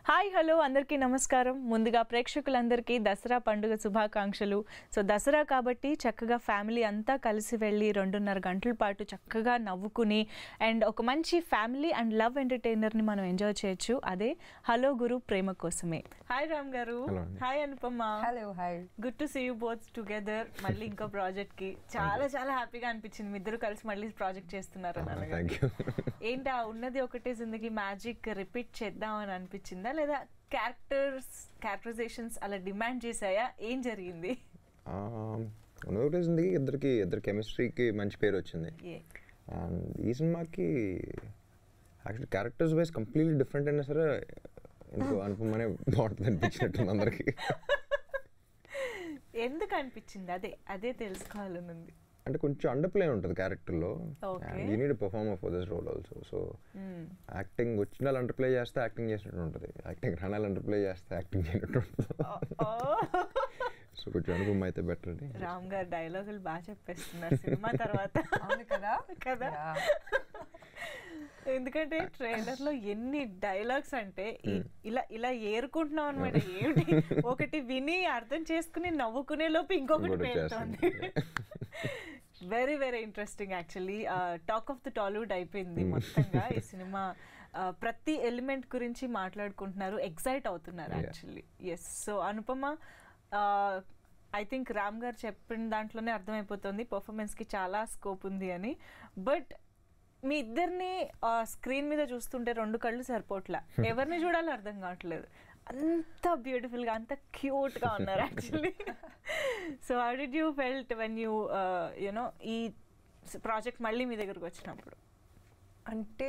Hi hello అందరికీ నమస్కారం ముందుగా ప్రేక్షకులందరికీ దసరా పండుగ శుభాకాంక్షలు సో దసరా కాబట్టి చక్కగా ఫ్యామిలీ అంతా కలిసి వెళ్ళి రెండున్నర గంటల పాటు చక్కగా నవ్వుకుని అండ్ ఒక మంచి ఫ్యామిలీ అండ్ లవ్ ఎంటర్టైనర్ని మనం ఎంజాయ్ చేయొచ్చు అదే హలో గురు ప్రేమ కోసమే హాయ్ రామ్ గారు Hello అండి. Hi Anupama hello hi good to see you both together మళ్ళీ ఇంకో ప్రాజెక్ట్ కి చాలా చాలా హ్యాపీగా అనిపించింది మీ ఇద్దరు కలిసి మళ్ళీ ప్రాజెక్ట్ చేస్తున్నారు అని అనగానే. థ్యాంక్ యూ ఏంటి ఆ ఉన్నది ఒకటే జిందగీ మ్యాజిక్ రిపీట్ చేద్దాం అని అనిపించిందా లేదా క్యారెక్టర్స్ క్యారెక్టరైజేషన్స్ అలా డిమాండ్ చేశాయా ఏం జరిగింది ఉన్నది ఇద్దరికి ఇద్దరు కెమిస్ట్రీకి మంచి పేరు వచ్చింది ఏ అండ్ ఈ సినిమాకి actually characters wise completely different అయినా సరే ఎందుకు అనుపమనే బాగుంటుంది అనిపించినట్టుంది అందరికి ఎందుకు అనిపించింది అదే అదే తెలుసుకోవాలని ఉంది అంటే కొంచెం అండర్ ప్లే ఉంటుంది క్యారెక్టర్లో Okay. And you need perform for this role also so acting వచ్చిన వాళ్ళు అండర్ ప్లే చేస్తే యాక్టింగ్ చేసినట్టు ఉంటుంది యాక్టింగ్ రాణాలు అండర్ ప్లే చేస్తే యాక్టింగ్ చేయనట్టు ఉంటుంది సో కొంచెం అనుపమ అయితే బెటర్ అని రామ్ గారు డైలాగులు బాగా చెప్పేస్తున్నారు సినిమా తర్వాత అవును కదా కదా Yeah. ఎందుకంటే ట్రైలర్ లో ఎన్ని డైలాగ్స్ అంటే ఈ- ఇలా ఇలా ఏరుకుంటున్నాం అనమాట ఏమిటి ఒకటి విని అర్థం చేసుకుని నవ్వుకునే లోపు ఇంకొకటి ఇంకోటి పేరుతోంది very very interesting actually talk of the Tollywood అయిపోయింది మొత్తంగా ఈ సినిమా ఆ, ప్రతి ఎలిమెంట్ గురించి మాట్లాడుకుంటున్నారు ఎక్సైట్ అవుతున్నారు Yeah. Actually yes so Anupama I think Ram garu చెప్పిన దాంట్లోనే అర్థమైపోతుంది పర్ఫార్మెన్స్కి చాలా స్కోప్ ఉంది అని బట్ మీ ఇద్దరిని స్క్రీన్ మీద చూస్తుంటే రెండు కళ్ళు సరిపోట్లా ఎవరిని చూడాలో అర్థం కావట్లేదు అంత బ్యూటిఫుల్గా అంత క్యూట్గా ఉన్నారు actually so how did you felt when you you know ఈ ప్రాజెక్ట్ మళ్ళీ మీ దగ్గరకు వచ్చినప్పుడు అంటే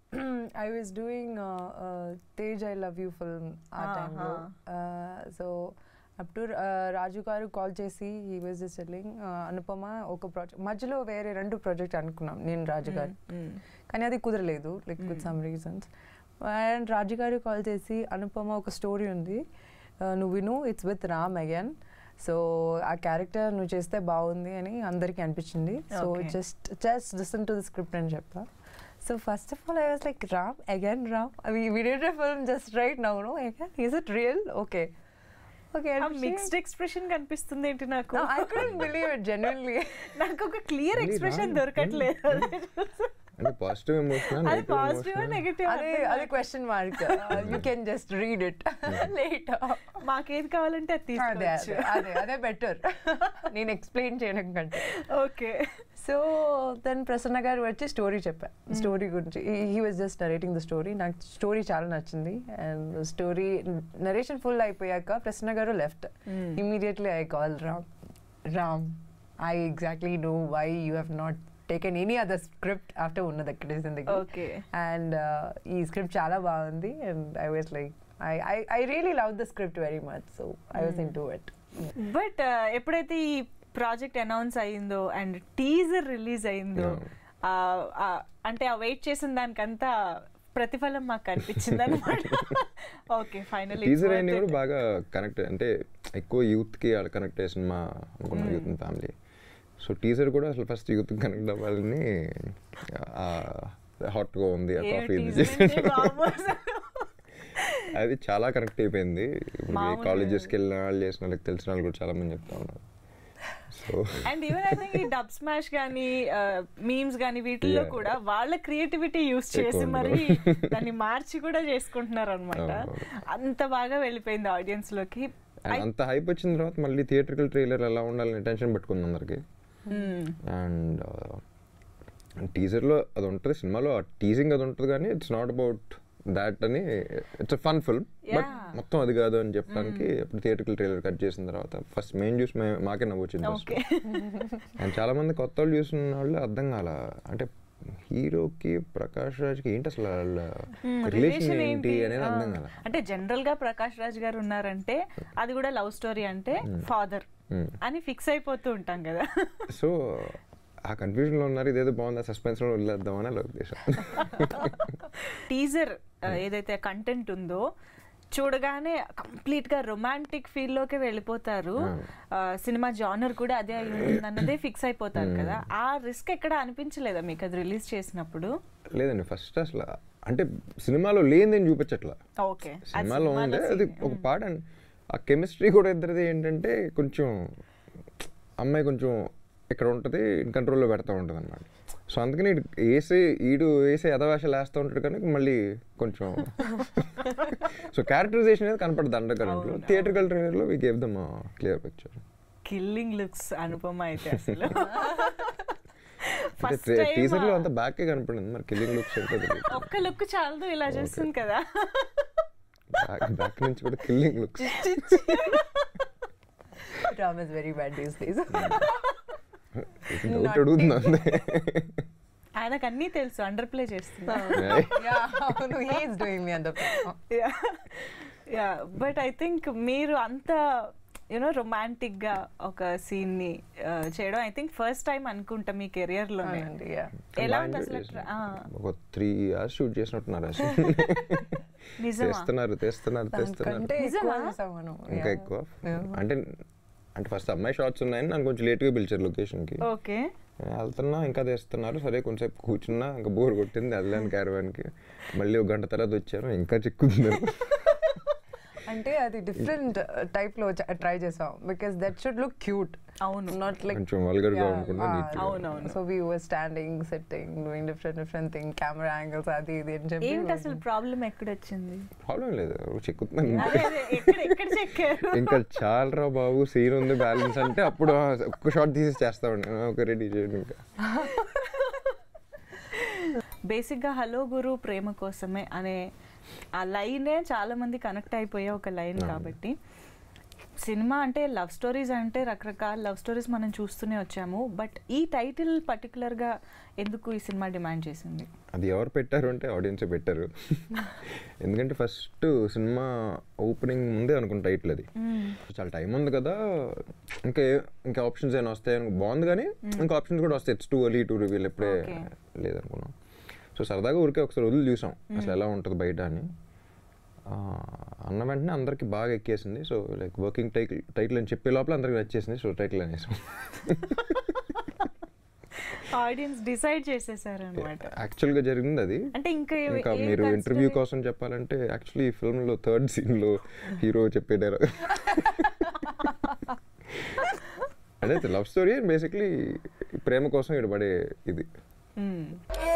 I was doing Tej I love you film ఆ Ah, టైంలో so up to Raju garu call చేసి ఈ వాజ్ జస్ట్ టెల్లింగ్ అనుపమ ఒక ప్రాజెక్ట్ మధ్యలో వేరే రెండు ప్రాజెక్ట్ అనుకున్నాం నేను రాజు గారు కానీ అది కుదరలేదు like with some reasons and Raju garu call చేసి అనుపమ ఒక స్టోరీ ఉంది uh, నువ్వు విను it's with Ram again so ఆ క్యారెక్టర్ నువ్వు చేస్తే బాగుంది అని అందరికీ అనిపించింది so Okay. Just just listen to the script అని చెప్పా so first of all I was like Ram again Ram అవి video film just right now no again is it real okay okay mixed expression కనిపిస్తుంది ఏంటి నాకు I couldn't believe it genuinely నాకు ఒక clear Really, expression Ram? దొరకట్లేదు అంటే positive emotion అది positive negative అదే అదే question mark you can just read it later మాకేది కావాలంటే అది అదే తీసుకోవచ్చు అదే అదే అదే బెటర్ నేను ఎక్స్ప్లెయిన్ చేయడం కంటే ఓకే సో దెన్ ప్రసన్న గారు వచ్చి స్టోరీ చెప్పా స్టోరీ గురించి he was just narrating the story నాకు స్టోరీ చాలా నచ్చింది అండ్ స్టోరీ నరేషన్ ఫుల్ అయిపోయాక Prasanna garu left immediately I call Ram Ram I exactly know why you have not taken any other script after ఉన్నది అక్కడే జిందగీ ఓకే అండ్ ఈ స్క్రిప్ట్ చాలా బాగుంది and I was like I I I really love the script very much so I was into it but ఎప్పుడైతే ఈ project announce అయిందో and teaser release అయిందో Yeah. ఆ, ఆ, అంటే ఆ వెయిట్ చేసిన దానికంతా ప్రతిఫలం మాకు కనిపించింది అనమాట ఓకే ఫైనల్ టీజర్ అయినా కూడా బాగా కనెక్ట్ అంటే ఎక్కువ యూత్ కి కనెక్ట్ అయ్యే సినిమా అనుకున్నాం యూత్ ఫ్యామిలీ సో టీజర్ కూడా అసలు ఫస్ట్ యూత్ కనెక్ట్ అవ్వాలని హాట్ గా ఉంది ఆ కాఫీ అది చాలా కనెక్ట్ అయిపోయింది ఇప్పుడు మామూలుగా కాలేజెస్కి వెళ్ళిన వాళ్ళు చేసిన వాళ్ళకి తెలిసిన వాళ్ళు కూడా చాలా మంది చెప్తా ఉన్నారు so and even I think ఈ డబ్ స్మాష్ కానీ మీమ్స్ కానీ వీటిల్లో Yeah. కూడా వాళ్ళ క్రియేటివిటీ యూస్ ఎక్కువ చేసి ఉంటుంది. మరి దాన్ని మార్చి కూడా చేసుకుంటున్నారు అనమాట అవును. అంత బాగా వెళ్ళిపోయింది ఆడియన్స్ లోకి And అంత హైప్ వచ్చిన తర్వాత మళ్ళీ థియేట్రికల్ ట్రైలర్ ఎలా ఉండాలని టెన్షన్ పెట్టుకుంది అందరికి Hmm. అండ్ టీజర్లో అది ఉంటుంది సినిమాలో ఆ టీజింగ్ అది ఉంటుంది కానీ ఇట్స్ నాట్ అబౌట్ దాట్ అని it's fun film but Yeah. మొత్తం అది కాదు అని చెప్పడానికి ఇప్పుడు థియేట్రికల్ ట్రైలర్ కట్ చేసిన తర్వాత ఫస్ట్ మెయిన్ చూసి మే- మాకే నవ్వొచ్చింది ఓకే అండ్ చాలా మంది కొత్త వాళ్ళు చూసిన వాళ్ళు అర్థం కాల అంటే హీరోకి ప్రకాష్ రాజ్కి ఏంటి అసలు వాళ్ళ రిలేషన్ ఏంటి అనేది అర్థం కాల అంటే జనరల్ గా ప్రకాష్ రాజ్ గారు ఉన్నారంటే అది కూడా లవ్ స్టోరీ అంటే ఫాదర్ Hmm. అని ఫిక్స్ అయిపోతూ ఉంటాం కదా సో ఆ కన్ఫ్యూజన్ లో ఉన్నారు ఇదేదో బాగుంది ఆ సస్పెన్స్ లో వదిలేద్దామని అలా ఉద్దేశం టీజర్ ఏదైతే కంటెంట్ ఉందో చూడగానే కంప్లీట్ గా రొమాంటిక్ ఫీల్ లోకి వెళ్ళిపోతారు ఆ, సినిమా జానర్ కూడా అదే అయి ఉంటుంది అన్నదే ఫిక్స్ అయిపోతారు కదా ఆ రిస్క్ ఎక్కడ అనిపించలేదా మీకు అది రిలీజ్ చేసినప్పుడు లేదండి ఫస్ట్ అసలు అంటే సినిమాలో లేనిదేం చూపించట్లా ఓకే సినిమాలో ఉండే అది ఒక పాట అండ్ ఆ కెమిస్ట్రీ కూడా ఇద్దరిది ఏంటంటే కొంచెం అమ్మాయి కొంచెం ఇక్కడ ఉంటుంది కంట్రోల్లో పెడతా ఉంటుంది అనమాట సో అందుకని ఈడు వేసే ఈడు వేసే యథవేషాలు వేస్తూ ఉంటాడు కానీ మళ్ళీ కొంచెం సో క్యారెక్టరైజేషన్ అనేది కనపడదు అండర్ కరెంట్లో థియేటర్కల్ ట్రైలర్లో we gave them clear picture killing looks Anupama అయితే అసలు అంటే ఫస్ట్ టైం టీజర్లో అంత బ్యాకే కనపడింది మరి కిల్లింగ్ లుక్స్ ఉంటుంది ఒక్క లుక్ చాలదు ఇలా చేస్తుంది కదా బ్యాక్ బ్యాక్ నుంచి కూడా killing looks Ram is very bad these days. డౌట్ అడుగుతుంది అంతే ఆయనకు అన్నీ తెలుసు అండర్ ప్లే చేస్తున్నా yeah, no, he is doing me under yeah but I think మీరు అంత యూనో రొమాంటిక్ గా ఒక సీన్ ని uh, చేయడం ఐ థింక్ ఫస్ట్ టైం అనుకుంటా మీ కెరియర్ లోనే And yeah. ఎలా బాగా ఉంది enjoy అసలు చేశాను. ఆ, ఒక త్రీ అవర్స్ షూట్ చేసినట్టున్నారు అసలు నిజమా తెస్తున్నారు తెస్తున్నారు తెస్తున్నారు దానికంటే ఎక్కువ నిజమా? చేసాం మనం. ఇంకా Yeah. ఎక్కువ Yeah. అంటే అంటే ఫస్ట్ అమ్మాయి షార్ట్స్ ఉన్నాయని నన్ను కొంచెం లేట్గా పిలిచారు లొకేషన్కి ఓకే వెళ్తున్నా ఇంకా తెస్తున్నారు సరే కొంచెంసేపు కూర్చున్నా ఇంకా బోర్ కొట్టింది వెళ్ళాను క్యారవాన్కి మళ్ళీ ఒక గంట తర్వాత వచ్చాను ఇంకా చిక్కుతున్నారు అంటే అది డిఫరెంట్ టైప్ లో ట్రై చేసాం because that should look cute అవును నాట్ లైక్ కొంచెం vulgar గా ఉండకుండా neat గా. అవునవును. So we were standing setting doing different different thing camera angles అది ఇది అని చెప్పి ఏంటి అసలు ప్రాబ్లం ఎక్కడొచ్చింది ప్రాబ్లం లేదు చిక్కుతున్నాను అదే, అదే, ఎక్కడ ఎక్కడ చెక్కారు ఇంకా చాలరా బాబు సీన్ ఉంది బ్యాలెన్స్ అంటే అప్పుడు ఆ, ఒక్క షార్ట్ తీసి చేస్తా ఉండే ఒక రెడీ చేయండి ఇంకా బేసిక్గా హలో గురు ప్రేమ కోసమే అనే ఆ లైనే చాలా మంది కనెక్ట్ అయిపోయే ఒక లైన్ కాబట్టి సినిమా అంటే లవ్ స్టోరీస్ అంటే రకరకాల లవ్ స్టోరీస్ మనం చూస్తూనే వచ్చాము బట్ ఈ టైటిల్ పర్టికులర్గా ఎందుకు ఈ సినిమా డిమాండ్ చేసింది అది ఎవరు పెట్టారు అంటే ఆడియన్సే పెట్టారు ఎందుకంటే ఫస్ట్ సినిమా ఓపెనింగ్ ముందే అనుకుంటా టైటిల్ అది చాలా టైం ఉంది కదా ఇంకా ఏ- ఇంకా ఆప్షన్స్ ఏమైనా వస్తాయి అనుకో బాగుంది కానీ ఇంకా ఆప్షన్స్ కూడా వస్తాయి it's too early to reveal ఎప్పుడే Okay. లేదనుకున్నాం సో సరదాగా ఊరికే ఒకసారి వదిలి చూసాం అసలు ఎలా ఉంటుంది బయట అని ఆ, అన్న వెంటనే అందరికి బాగా ఎక్కేసింది so like working title title అని చెప్పే లోపల అందరికి నచ్చేసింది సో టైటిల్ అనేసాం ఆడియన్స్ డిసైడ్ చేసేసారు అనమాట యాక్చువల్గా జరిగింది అది అంటే ఇంకా ఏ- ఇంకా ఏం మీరు ఇంటర్వ్యూ consider- కోసం చెప్పాలంటే యాక్చువల్లీ ఈ ఫిల్మ్లో థర్డ్ సీన్లో హీరో చెప్పే డైలాగ్ అదే లవ్ స్టోరీ బేసిక్లీ ప్రేమ కోసం ఇక్కడ పడే ఇది మ్మ్.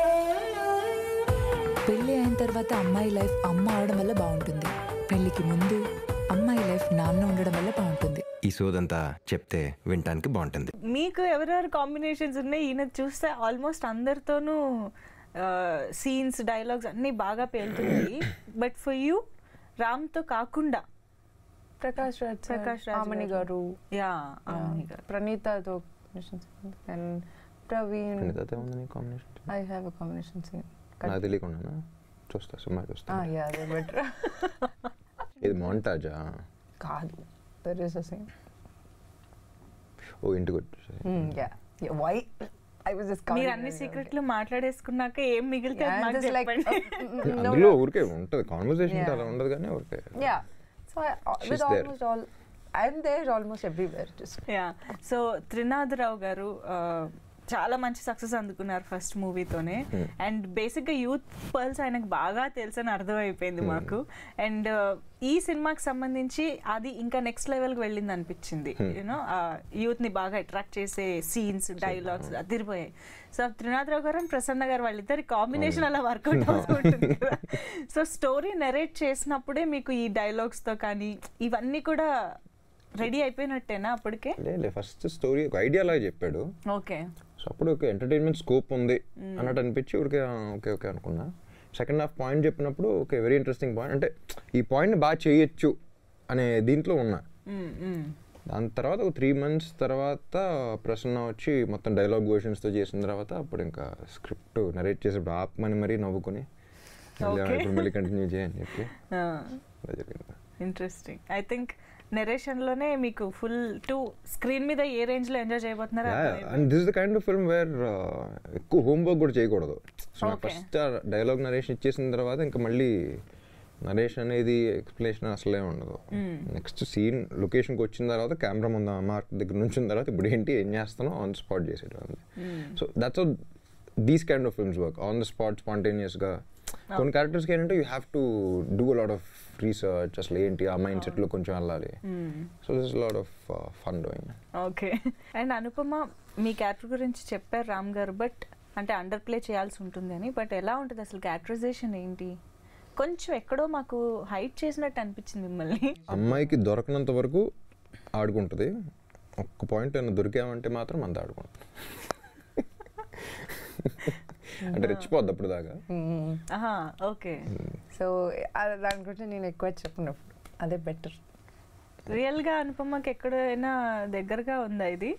పెళ్లి అయిన తర్వాత అమ్మాయి లైఫ్ అమ్మ అవడం వల్ల బాగుంటుంది పెళ్లికి ముందు అమ్మాయి లైఫ్ నాన్న ఉండడం వల్ల బాగుంటుంది ఈ సోదంతా చెప్తే వినటానికి బాగుంటుంది మీకు ఎవరెవరు కాంబినేషన్స్ ఉన్నాయి ఈయన చూస్తే ఆల్మోస్ట్ అందరితోనూ సీన్స్ డైలాగ్స్ అన్నీ బాగా పేలుతున్నాయి బట్ ఫర్ యూ రామ్తో కాకుండా ప్రకాష్ రాజ్ ప్రకాష్ ప్రకాష్ రాజ్ ఆమని గారు. గారు యా అవును గారు ప్రణీతతో అండ్ ప్రవీణ్ ప్రణీతతో ఉంది నీ combination I have a combination scene నాకు తెలియకుండా చూస్తా సినిమా చూస్తా యా అదే బెటర్ ఇది మోంటాజా కాదు దర్ ఇస్ అ సీన్ ఓ ఇంటికి వచ్చేసి yeah why I was just మీరు అన్ని సీక్రెట్లు మాట్లాడేసుకున్నాక ఏం మిగిలితే అది మాకు చెప్పండి అందులో ఊరికే ఉంటుంది కాన్వర్సేషన్ Yeah. అలా ఉండదు కానీ ఊరికే Yeah. So I, uh, She's with there. almost all, I'm there almost everywhere. Just yeah so Trinadha Rao garu ఆ, చాలా మంచి సక్సెస్ అందుకున్నారు ఫస్ట్ మూవీతోనే Hmm. అండ్ బేసిక్గా యూత్ పర్ల్స్ ఆయనకు బాగా తెలుసని అర్థమైపోయింది Hmm. మాకు అండ్ ఈ సినిమాకి సంబంధించి అది ఇంకా నెక్స్ట్ లెవెల్కి వెళ్ళింది అనిపించింది Hmm. యూనో యూత్ని బాగా అట్రాక్ట్ చేసే సీన్స్ డైలాగ్స్ అదిరిపోయాయి సో త్రినాథరావు గారు అండ్ ప్రసన్న గారు వాళ్ళిద్దరి కాంబినేషన్ అలా వర్కౌట్ అవుతుంటుంది కదా సో స్టోరీ నెరేట్ చేసినప్పుడే మీకు ఈ డైలాగ్స్తో కానీ ఇవన్నీ కూడా రెడీ అయిపోయినట్టేనా అప్పటికే లే ఫస్ట్ స్టోరీ ఒక ఐడియా లాగా చెప్పాడు ఓకే సో అప్పుడు ఒక ఎంటర్టైన్మెంట్ స్కోప్ ఉంది అన్నట్టు అనిపించి ఊరికే ఆ, ఓకే ఓకే అనుకున్నా సెకండ్ హాఫ్ పాయింట్ చెప్పినప్పుడు ఓకే వెరీ ఇంట్రెస్టింగ్ పాయింట్ అంటే ఈ పాయింట్ని బాగా చేయొచ్చు అనే దీంట్లో ఉన్నా దాని తర్వాత ఒక త్రీ మంత్స్ తర్వాత ప్రసన్న వచ్చి మొత్తం డైలాగ్ వర్షన్స్తో చేసిన తర్వాత అప్పుడు ఇంకా స్క్రిప్ట్ నరేట్ చేసేప్పుడు ఆపమని మరీ నవ్వుకొని మళ్ళీ Okay. ఇప్పుడు మళ్ళీ కంటిన్యూ చేయని చెప్పి అలా జరిగింది ఇంట్రెస్టింగ్ ఐ థింక్ నెరేషన్లోనే మీకు ఫుల్ టు స్క్రీన్ మీద ఏ రేంజ్లో ఎంజాయ్ చేయబోతున్నారో and this the kind of film where ఎక్కువ హోంవర్క్ కూడా చేయకూడదు సో నాకు Okay. ఫస్ట్ డైలాగ్ నరేషన్ ఇచ్చేసిన తర్వాత ఇంకా మళ్ళీ నరేషన్ అనేది ఎక్స్ప్లెనేషన్ అసలే ఉండదు నెక్స్ట్ సీన్ లొకేషన్కి వచ్చిన తర్వాత కెమెరా ముందు మార్క్ దగ్గర నుంచి తర్వాత ఇప్పుడు ఏంటి ఏం చేస్తానో ఆన్ స్పాట్ చేసేటం so that's these kind of films work on the spot స్పాంటేనియస్గా కొన్ని క్యారెక్టర్స్కి ఏంటంటే you have to do lot of research అసలు ఏంటి ఆ మైండ్ సెట్లో కొంచెం వెళ్ళాలి so this lot of fun doing okay and Anupama మీ క్యారెక్టర్ గురించి చెప్పారు రామ్ గారు బట్ అంటే అండర్ ప్లే చేయాల్సి ఉంటుంది అని బట్ ఎలా ఉంటుంది అసలు క్యారెక్టరైజేషన్ ఏంటి కొంచెం ఎక్కడో మాకు హైట్ చేసినట్టు అనిపించింది మిమ్మల్ని అమ్మాయికి దొరకనంత వరకు ఆడుకుంటుంది ఒక్క పాయింట్ ఏమైనా దొరికామంటే మాత్రం అంత ఆడుకుంటుంది అంటే రెచ్చిపోద్ది అప్పుడు దాకా ఆహా ఓకే సో దాని గురించి నేను ఎక్కువ చెప్పినప్పుడు అదే బెటర్ రియల్గా అనుపమకి ఎక్కడైనా దగ్గరగా ఉందా ఇది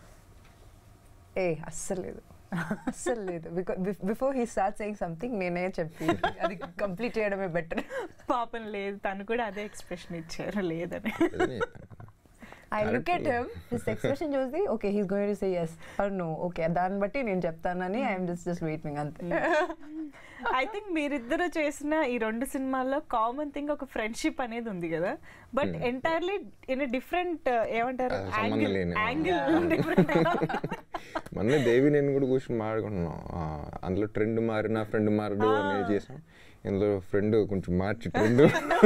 ఏ అస్సలు లేదు అస్సలు లేదు because before he start saying something నేనే చెప్పి అది కంప్లీట్ చేయడమే బెటర్ పాపం లేదు తను కూడా అదే ఎక్స్ప్రెషన్ ఇచ్చారు లేదని ఏదైనా చెప్పాను. I look at him his expression చూసి okay he's going to say yes or no okay దాన్ని బట్టి నేను చెప్తానని ఐఎమ్ జస్ట్ జస్ట్ వెయిటింగ్ అంతే ఐ థింక్ మీరిద్దరు చేసిన ఈ రెండు సినిమాల్లో కామన్ థింగ్ ఒక ఫ్రెండ్షిప్ అనేది ఉంది కదా బట్ ఎంటైర్లీ ఇన్ డిఫరెంట్ ఏమంటారు అది సంబంధం లేని. యాంగిల్ డిఫరెంట్ మొన్న దేవి నేను కూడా కూర్చొని మాట్లాడుకుంటున్నాం ఆ, అందులో ట్రెండ్ మారి నా ఫ్రెండ్ మారడు అనేది చేసాం ఇందులో ఫ్రెండ్ కొంచెం మార్చి ట్రెండ్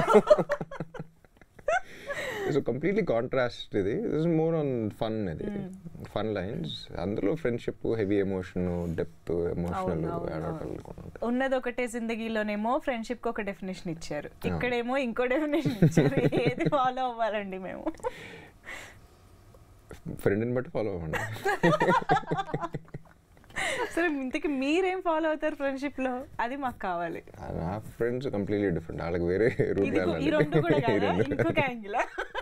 సో కంప్లీట్లీ కాంట్రాస్ట్ ఇది దిస్ మోర్ ఆన్ ఫన్ ఇది ఫన్ లైన్స్ అందులో friendship heavy emotion depth emotional ఉంటాయి ఉన్నది ఒకటే జిందగీలోనేమో ఫ్రెండ్షిప్ కి ఒక డెఫినేషన్ ఇచ్చారు ఇక్కడేమో ఇంకో డెఫినేషన్ ఇచ్చారు ఏది ఫాలో అవ్వాలండి మేము ఫ్రెండ్ని బట్టి ఫాలో అవ్వండి సరే ఇంతకి మీరేం ఫాలో అవుతారు ఫ్రెండ్షిప్ లో అది మాకు కావాలి ఆ, నా ఫ్రెండ్స్ కంప్లీట్లీ డిఫరెంట్ వాళ్ళకి వేరే రూట్ ఇది ఈ రెండు కూడా కాదా ఇంకొక యాంగిల్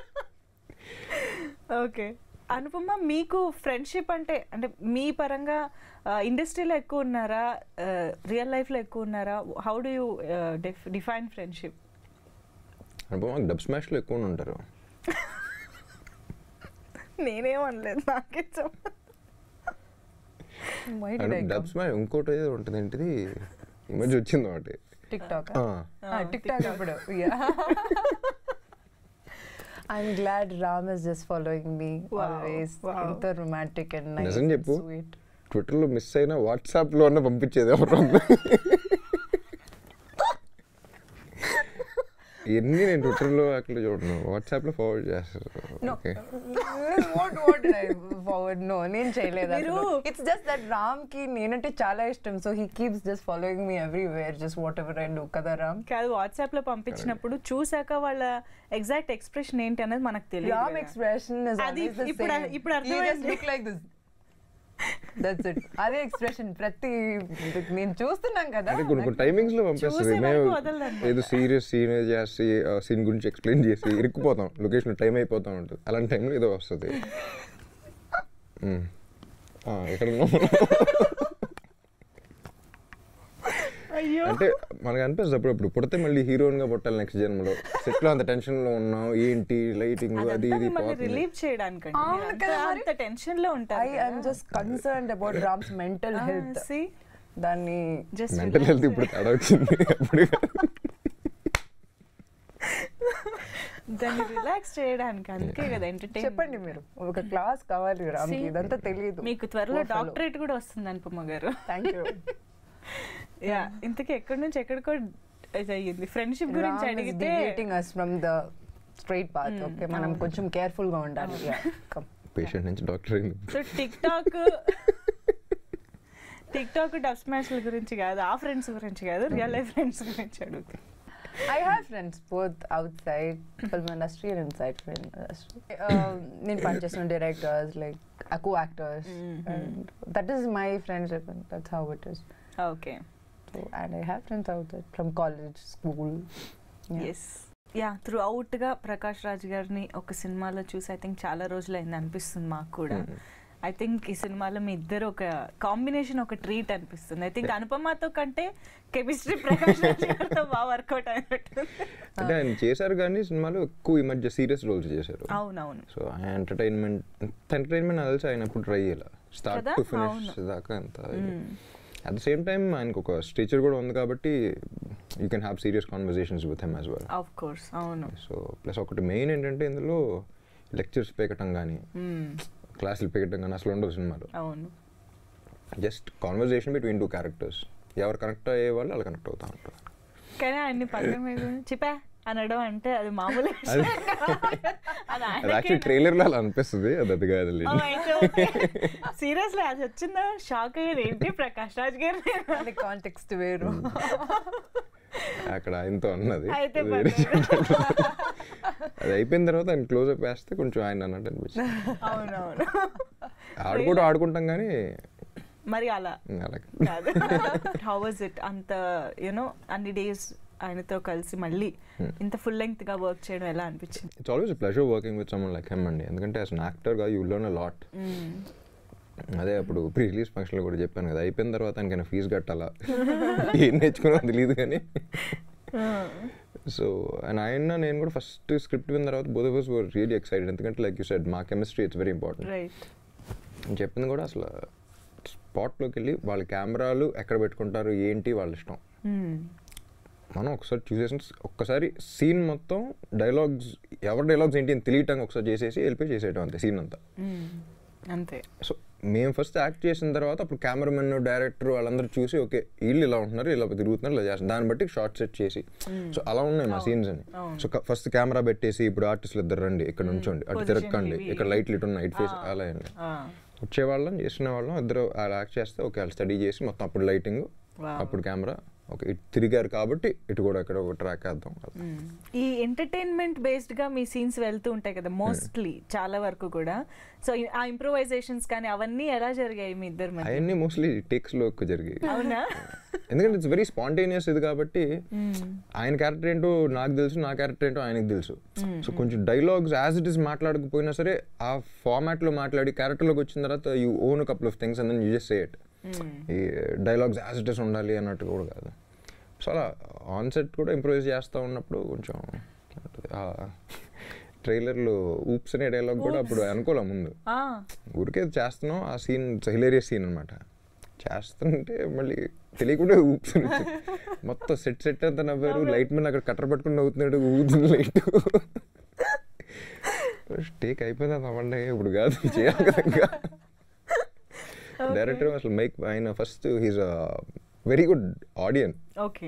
ఓకే అనుపమ మీకు ఫ్రెండ్షిప్ అంటే అంటే మీ పరంగా ఇండస్ట్రీలో ఎక్కువ ఉన్నారా రియల్ లైఫ్ లో ఎక్కువ ఉన్నారా how do you define friendship అనుభవం డబ్ స్మాష్లో ఎక్కువ ఉంటారు నేనేం అనలేదు నాకే చెప్ప why did I dub smash ఇంకోటి ఏదో ఉంటుంది ఏంటిది ఈ మధ్య వచ్చింది ఒకటి టిక్ టాక్ ఆ, టిక్ టాక్ ఇప్పుడు I'm glad Ram is just following me Wow, always wow. ఎంత రొమాంటిక్ అండ్ నైస్ నిజం చెప్పు. స్వీట్ ట్విట్టర్లో మిస్ అయినా వాట్సాప్లో అన్న పంపించేది ఎవరు ఎన్ని నేను ట్విట్టర్లో అక్కడ చూడను వాట్సాప్లో ఫార్వర్డ్ చేస్తారు No. Okay what what did I forward? No, నేను చేయలేదు మీరు- అసలు. It's just that రామ్ కి నేనంటే చాలా ఇష్టం so he keeps just following me everywhere just whatever I do కదా రామ్ కాదు వాట్సాప్ లో పంపించినప్పుడు చూసాక వాళ్ళ ఎగ్జాక్ట్ ఎక్స్ప్రెషన్ ఏంటి అనేది మనకు తెలియదు రామ్ కదా. ఎక్స్ప్రెషన్ ఇస్ అది ఆల్వేస్ ద ఇప్పుడు- సేమ్ ఇప్పుడు అర్థమైంది. Look like this that's it అదే ఎక్స్ప్రెషన్ ప్రతి నేను చూస్తున్నాం కదా అంటే కొన్ని కొన్ని టైమింగ్స్ లో పంపిస్తుంది చూసే మేము వరకు వదలదన్నమాట. ఏదో సీరియస్ సీన్ చేసి సీన్ గురించి ఎక్స్ప్లెయిన్ చేసి ఇరుక్కుపోతాం లొకేషన్ టైం అయిపోతా ఉంటుంది అలాంటి టైంలో ఏదో వస్తుంది మ్మ్. ఆ, ఎక్కడ ఉన్నాం అయ్యో అంటే మనకు అనిపిస్తుంది అప్పుడప్పుడు పుడితే మళ్ళీ హీరోయిన్ గా పుట్టాలి నెక్స్ట్ జన్మలో సెట్ లో అంత టెన్షన్ లో ఉన్నాం ఏంటి లైటింగ్ అది అదంతా ఇది మిమ్మల్ని పోతుంది రిలీవ్ చేయడానికి అవును కదా మరి. అంత టెన్షన్ లో ఉంటారు I I'm just concerned about Ram's mental health సి దాన్ని జస్ట్ మెంటల్ హెల్త్ ఇప్పుడు తేడా వచ్చింది అప్పుడు దాన్ని రిలాక్స్ చేయడానికి అందుకే కదా ఎంటర్టైన్ చెప్పండి మీరు ఒక క్లాస్ కావాలి రామ్కి See, ఇదంతా తెలియదు మీకు త్వరలో డాక్టరేట్ కూడా వస్తుంది అనుపమ గారు థ్యాంక్ యూ యా ఇంతకీ ఎక్కడి నుంచి ఎక్కడికో ఇది అయ్యింది ఫ్రెండ్షిప్ గురించి రామ్ ఇస్ అడిగితే deviating us from the straight path okay మనం కొంచెం కేర్ఫుల్ గా ఉండాలి Yeah, come. పేషెంట్ నుంచి డాక్టర్ అయింది so TikTok TikTok dub స్మాష్ల గురించి కాదు ఆ ఫ్రెండ్స్ గురించి కాదు రియల్ లైఫ్ ఫ్రెండ్స్ గురించి అడుగుతాను I have friends both outside film industry and inside film industry. Um, నేను పనిచేసిన directors like co actors and that is my friendship and that's how it is okay so and I have friends out from college school yes yeah through అవుట్గా ప్రకాష్ రాజ్ గారిని ఒక సినిమాలో చూసి I think చాలా రోజులైంది అనిపిస్తుంది మాకు కూడా ఐ థింక్ ఈ సినిమాలో మీ ఇద్దరు ఒక కాంబినేషన్ ఒక ట్రీట్ అనిపిస్తుంది ఐ థింక్ అనుపమతో కంటే కెమిస్ట్రీ ప్రకాష్ రాజ్ గారితో బాగా వర్కౌట్ అయినట్టు అంటే ఆయన చేశారు కానీ సినిమాలో ఎక్కువ ఈ మధ్య సీరియస్ రోల్స్ చేశారు అవునవును సో ఆయన ఎంటర్టైన్మెంట్ ఎంటర్టైన్మెంట్ తెలిసి ఆయన ఎప్పుడు ట్రై చేయాలి స్టార్ట్ కదా? టు ఫినిష్ అవును. దాకా ఎంత అట్ ద సేమ్ టైం ఆయనకు ఒక స్టేచర్ కూడా ఉంది కాబట్టి you can have serious conversations with him as well of course అవును సో ప్లస్ ఒకటి మెయిన్ ఏంటంటే ఇందులో లెక్చర్స్ పెకటం కానీ Mm, క్లాసులు పెకటం కానీ అసలు ఉండదు సినిమాలో అవును just conversation between two characters ఎవరు కనెక్ట్ అయ్యే వాళ్ళు వాళ్ళు కనెక్ట్ అవుతా ఉంటారు కానీ ఆయన్ని పక్కన మీద చిపా అనడం అంటే అది మామూలు అది అది అది యాక్చువల్లీ ట్రైలర్లో అలా అనిపిస్తుంది అది అది కాదు సీరియస్లీ అది వచ్చిందా షాక్ అయ్యేది ఏంటి ప్రకాష్ రాజ్ గారు అది కాంటెక్స్ట్ వేరు అక్కడ ఆయనతో అన్నది అయితే అది వేరే పర్లేదు. చెప్పండి. అది అయిపోయిన తర్వాత ఆయన క్లోజ్ అప్ వేస్తే కొంచెం ఆయన అన్నట్టు అనిపించింది అవునవును ఆడుకోవడం ఆడుకుంటాం కానీ మరి అలా అలాగే కాదు హౌ వాజ్ ఇట్ అంత యూనో అన్ని డేస్ ఆయనతో కలిసి మళ్ళీ ఇంత ఫుల్ లెంగ్త్ గా వర్క్ చేయడం ఎలా అనిపించింది it's always pleasure working with someone like him అండి ఎందుకంటే యాజ్ అన్ యాక్టర్గా యూ లర్న్ అ లాట్ అదే అప్పుడు ప్రీ రిలీజ్ ఫంక్షన్లో కూడా చెప్పాను కదా అయిపోయిన తర్వాత ఆయనకైనా ఫీజు కట్టాలా ఏం నేర్చుకున్నా తెలియదు కానీ సో అండ్ ఆయన నేను కూడా ఫస్ట్ స్క్రిప్ట్ విన్న తర్వాత బోధ వాస్ వర్ రియలీ ఎక్సైటెడ్ ఎందుకంటే లైక్ యూ సెడ్ మా chemistry it's very important right నేను చెప్పింది కూడా అసలు స్పాట్లోకి వెళ్ళి వాళ్ళ కెమెరాలు ఎక్కడ పెట్టుకుంటారు ఏంటి వాళ్ళ ఇష్టం మనం ఒకసారి చూసేసి ఒక్కసారి సీన్ మొత్తం డైలాగ్స్ ఎవరి డైలాగ్స్ ఏంటి అని తెలియటానికి ఒకసారి చేసేసి వెళ్ళిపోయి చేసేయటం అంతే సీన్ అంతా అంతే సో మేము ఫస్ట్ యాక్ట్ చేసిన తర్వాత అప్పుడు కెమెరామెన్ డైరెక్టర్ వాళ్ళందరూ చూసి ఓకే వీళ్ళు ఇలా ఉంటున్నారు ఇలా తిరుగుతున్నారు ఇలా చేస్తున్నారు దాన్ని బట్టి షార్ట్ సెట్ చేసి సో అలా ఉన్నాయి మా సీన్స్ అని సో ఫస్ట్ కెమెరా పెట్టేసి ఇప్పుడు ఆర్టిస్టులు ఇద్దరు రండి ఇక్కడ నుంచోండి అటు Position తిరగకండి ఇవి. ఇక్కడ లైట్లు ఇటు ఉన్నాయి ఇటు ఫేస్ అలా ఏం లేదు. వచ్చేవాళ్ళం చేసిన వాళ్ళం ఇద్దరు అలా యాక్ట్ చేస్తే ఓకే వాళ్ళు స్టడీ చేసి మొత్తం అప్పుడు లైటింగ్ Wow. అప్పుడు కెమెరా ఓకే ఇటు తిరిగారు కాబట్టి ఇటు కూడా ఇక్కడ ఒక ట్రాక్ వేద్దాం ఈ ఎంటర్టైన్మెంట్ బేస్డ్ గా మీ సీన్స్ వెళ్తూ ఉంటాయి కదా మోస్ట్లీ చాలా వరకు కూడా సో ఆ ఇంప్రూవైజేషన్స్ కానీ అవన్నీ ఎలా జరిగాయి మీ ఇద్దరు మధ్య అవన్నీ మోస్ట్లీ టేక్స్లో ఎక్కువ జరిగాయి అవునా ఎందుకంటే ఇట్స్ వెరీ స్పాంటేనియస్ ఇది కాబట్టి ఆయన క్యారెక్టర్ ఏంటో నాకు తెలుసు నా క్యారెక్టర్ ఏంటో ఆయనకు తెలుసు సో కొంచెం డైలాగ్స్ యాజ్ ఇట్ ఇస్ మాట్లాడకపోయినా సరే ఆ ఫార్మాట్ లో మాట్లాడి క్యారెక్టర్లోకి వచ్చిన తర్వాత you own couple of things and then you just say it ఈ డైలాగ్స్ యాజ్ ఇట్ ఇస్ ఉండాలి అన్నట్టు కూడా కాదు సో అలా ఆన్ సెట్ కూడా ఇంప్రూవైజ్ చేస్తూ ఉన్నప్పుడు కొంచెం ట్రైలర్లో ఊప్స్ అనే డైలాగ్ కూడా అప్పుడు అనుకోలే ముందు ఆ, ఊరికే చేస్తున్నాం ఆ సీన్ హిలేరియస్ సీన్ అనమాట చేస్తుంటే మళ్ళీ తెలియకుండా ఊప్స్ అని వచ్చింది. మొత్తం సెట్ సెట్ అంతా నవ్వారు లైట్ మీద అక్కడ కట్టర్ పట్టుకుని నవ్వుతున్నాడు ఊదుతుంది లైట్ టేక్ అయిపోయింది నవ్వండి ఇప్పుడు కాదు చేయాలి కదా ఇంకా డైరెక్టర్ అసలు మైక్ ఆయన first he's very good audience okay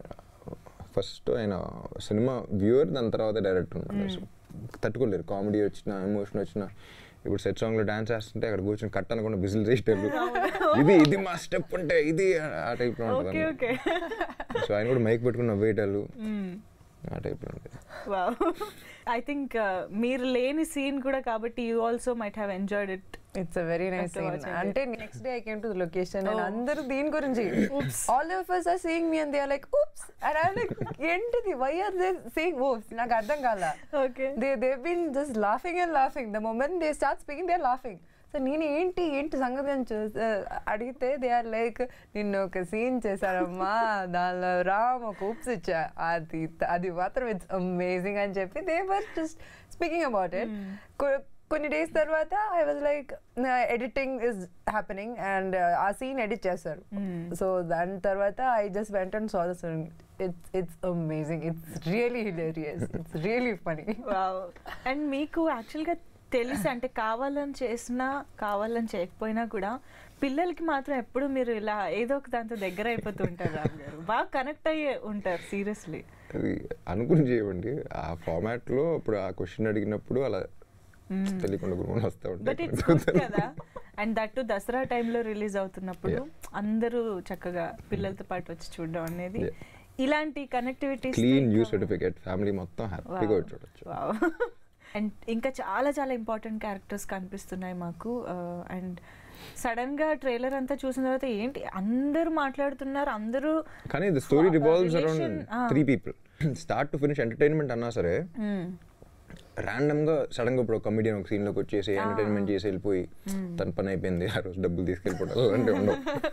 first ఆయన సినిమా వ్యూవర్ దాని తర్వాత డైరెక్టర్ ఉన్నాడు సో తట్టుకోలేరు కామెడీ వచ్చిన ఎమోషన్ వచ్చిన ఇప్పుడు సెట్ సాంగ్ లో డాన్స్ చేస్తుంటే అక్కడ కూర్చొని కట్ అనుకున్న బిజిల్ చేసేటప్పుడు ఇది ఇది మా స్టెప్ అంటే ఇది ఆ టైప్ లో ఓకే ఉంటుంది ఓకే సో ఆయన కూడా మైక్ పెట్టుకున్న వేయటాలు ఆ టైప్ లో ఉంటుంది వావ్ ఐ థింక్ మీరు లేని సీన్ కూడా కాబట్టి you also might have enjoyed it it's a very nice After scene watching it. అంటే next day I came to the location and Oh. అందరూ దీని గురించి all of us are seeing me and they are like oops and I like ఏంటిది why are they seeing oops నాకు అర్థం కాల okay they they been just laughing and laughing the moment they start speaking they are laughing so నేను ఏంటి ఏంటి సంగతి అని చూ అడిగితే దే ఆర్ లైక్ నిన్ను ఒక సీన్ చేశారమ్మా దానిలో రామ్ ఒక ఉప్స్ ఇచ్చా అది అది మాత్రం ఇట్స్ అమేజింగ్ అని చెప్పి they were just speaking about it కొన్ని డేస్ తర్వాత I was like editing is happening and ఆ సీన్ ఎడిట్ చేస్తారు సో దాని తర్వాత I just went and saw the it's it's amazing it's really hilarious it's really funny wow and మీకు యాక్చువల్గా తెలిసి అంటే కావాలని చేసినా కావాలని చేయకపోయినా కూడా పిల్లలకి మాత్రం ఎప్పుడు మీరు ఇలా ఏదో ఒక దాంతో దగ్గర అయిపోతుంటారు రామ్ గారు బాగా కనెక్ట్ అయ్యే ఉంటారు సీరియస్లీ అది అనుకుని చేయమండి ఆ ఫార్మాట్ లో అప్పుడు ఆ క్వశ్చన్ అడిగినప్పుడు అలా తెలియకుండా గురువుని వస్తూ బట్ ఇట్స్ ఉంటాయి గుడ్ కదా అండ్ దట్ దసరా టైంలో రిలీజ్ అవుతున్నప్పుడు అందరూ చక్కగా పిల్లలతో పాటు వచ్చి చూడడం అనేది Yeah. ఇలాంటి connectivity clean U certificate family మొత్తం హ్యాపీగా వచ్చి చూడొచ్చు అండ్ ఇంకా చాలా చాలా ఇంపార్టెంట్ క్యారెక్టర్స్ కనిపిస్తున్నాయి మాకు అండ్ సడన్ గా ట్రైలర్ అంతా చూసిన తర్వాత ఏంటి అందరూ మాట్లాడుతున్నారు అందరూ కానీ the story Fa- revolves relation, around ah. Three people start to finish entertainment అన్నా సరే ర్యాండమ్ గా సడన్ గా ఇప్పుడు కమిడియన్ ఒక సీన్ లోకి వచ్చేసి ఎంటర్టైన్మెంట్ చేసి వెళ్ళిపోయి తన పని అయిపోయింది ఆ రోజు డబ్బులు తీసుకెళ్ళిపోవడం అలాంటివి ఉండవు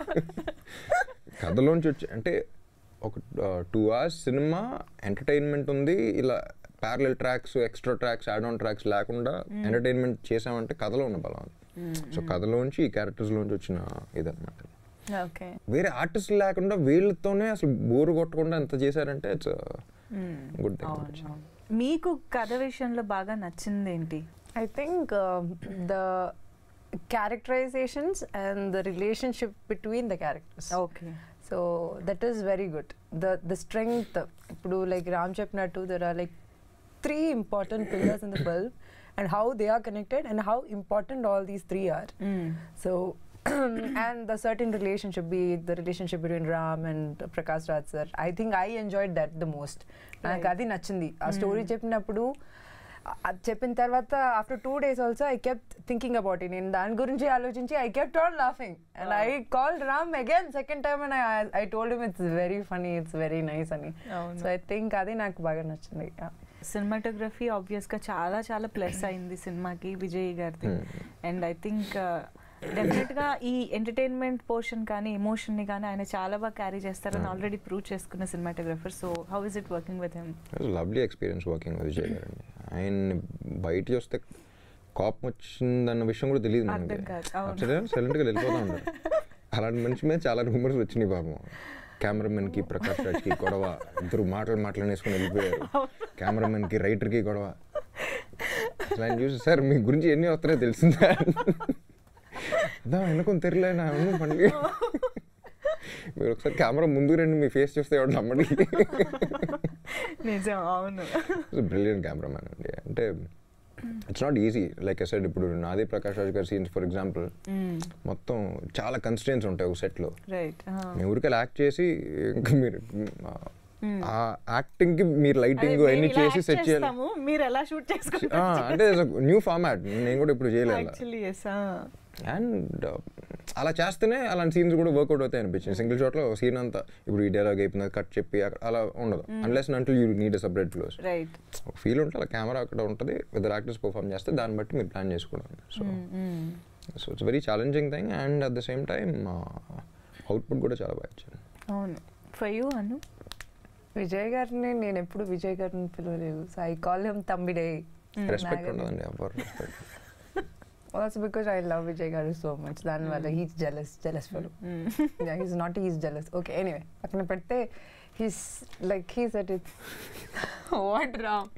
కథలోంచి వచ్చి అంటే ఒక టూ అవర్స్ సినిమా ఎంటర్టైన్మెంట్ ఉంది ఇలా parallel tracks extra tracks add on tracks లేకుండా ఎంటర్టైన్మెంట్ చేసామంటే కథలో ఉన్న బలం అది సో కథలోంచి ఈ క్యారెక్టర్స్ లోంచి వచ్చిన ఇదన్నమాట ఓకే వేరే ఆర్టిస్ట్ లేకుండా వీళ్ళతోనే అసలు బోరు కొట్టకుండా ఎంత చేశారంటే ఇట్స్ గుడ్ థింగ్ మీకు కథ విషయంలో బాగా నచ్చింది ఏంటి I think um, the characterizations and the relationship between the characters. Okay so that is very good the the strength ఇప్పుడు లైక్ రామ్ చెప్పినట్టు there are like three important pillars in the film and how they are connected and how important all these three are So, and the certain relationship, be it the relationship between Ram and Prakash Raj sir, I think I enjoyed that the most. నాకు అది నచ్చింది ఆ story చెప్పినప్పుడు ఆ- అది చెప్పిన తర్వాత after two days also I kept thinking about it నేను దాని గురించి ఆలోచించి I kept on laughing and I call Ram again second time and I told him it's very funny it's very nice అని అవును. సో ఐ థింక్ అది నాకు బాగా నచ్చింది సినిమాటోగ్రఫీ ఆబ్వియస్ గా చాలా చాలా ప్లస్ అయింది సినిమాకి విజయ్ గారిది అండ్ ఐ థింక్ డెఫినెట్ గా ఈ ఎంటర్టైన్మెంట్ పోర్షన్ కానీ ఎమోషన్ ని కానీ ఆయన చాలా బాగా క్యారీ చేస్తారని ఆల్రెడీ ప్రూవ్ చేసుకున్న cinematographer so how is it working with him lovely experience working with Vijay garu అండి ఆయన్ని బయట చూస్తే కోపం వచ్చిందన్న విషయం కూడా తెలియదు మనకి అర్థం కాదు, అవును. యాక్చువల్గా సైలెంట్గా వెళ్ళిపోతూ ఉంటారు అలాంటి మనిషి మీద చాలా రూమర్స్ వచ్చినాయి పాపం కెమెరామెన్కి ప్రకాష్ రాజ్కి గొడవ ఇద్దరు మాటలు మాట్లాడేసుకుని వెళ్ళిపోయారు కెమెరామెన్కి రైటర్కి గొడవ అసలు ఆయన చూసి సార్ మీ గురించి ఎన్ని వస్తున్నాయో తెలిసిందా అదా వెనుకొని తెరలే నా అవును పండుగ మీరు ఒకసారి కెమెరా ముందు రండి మీ ఫేస్ చూస్తే ఎవరు నమ్మడి నిజం అవును బ్రిలియంట్ కెమెరామ్యాన్ అండి అంటే it's not easy like I said ఇప్పుడు నాది ప్రకాష్ రాజ్ గారి సీన్స్ ఫర్ ఎగ్జాంపుల్ మొత్తం చాలా కన్స్టెన్స్ ఉంటాయి ఒక సెట్లో రైట్ మీ ఊరికి యాక్ట్ చేసి ఇంకా మీరు ఆ యాక్టింగ్ కి మీరు లైటింగ్ అన్ని చేసి సెట్ చేయాలి మీరు ఎలా షూట్ ఆ, చేసుకుంటారు అంటే న్యూ ఫార్మాట్ నేను కూడా ఇప్పుడు చేయలేదు యాక్చువల్లీ ఎస్ అండ్ అలా చేస్తేనే అలాంటి సీన్స్ కూడా వర్కౌట్ అవుతాయి అనిపించింది సింగిల్ షాట్లో సీన్ అంతా ఇప్పుడు ఈ డైలాగ్ అయిపోయింది కట్ చెప్పి అక్కడ అలా ఉండదు అన్లెస్ అంటే you need separate close right ఒక ఫీల్ ఉంటుంది అలా కెమెరా అక్కడ ఉంటుంది ఇద్దరు యాక్టర్స్ పర్ఫామ్ చేస్తే దాన్ని బట్టి మీరు ప్లాన్ చేసుకోవడం so so it's very challenging thing and at the same time output కూడా చాలా బాగా ఇచ్చారు అవును ఫర్ యూ అను విజయ్ గారిని నేను ఎప్పుడు విజయ్ గారిని పిలవలేదు సో ఐ కాల్ హిమ్ తమ్మిడే రెస్పెక్ట్ ఉండదండి ఎవరు respect also because I love Vijay garu so much దాని వల్ల he's jealous jealous fellow he's not he's jealous okay anyway పక్కన పెడితే he's like he set it what Ram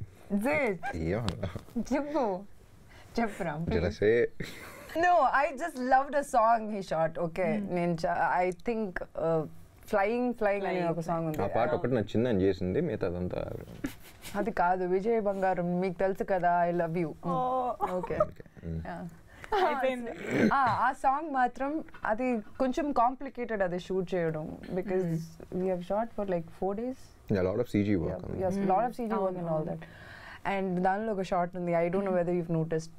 చెప్పు చెప్పు Ram జలసే No, I just loved a song he shot. Okay, నేను చా- I think uh, Flying Flying అనే ఒక సాంగ్ ఉంది ఆ పాట ఒకటి నచ్చింది అని చేసింది మిగతా అదంతా అది కాదు విజయ్ బంగారం మీకు తెలుసు కదా ఐ లవ్ యూ ఓకే అయిపోయింది ఆ సాంగ్ మాత్రం అది కొంచెం కాంప్లికేటెడ్ అది షూట్ చేయడం because we have shot for like four days lot of CG work yes lot of CG work and all that and దానిలో ఒక షార్ట్ ఉంది I don't know whether you've noticed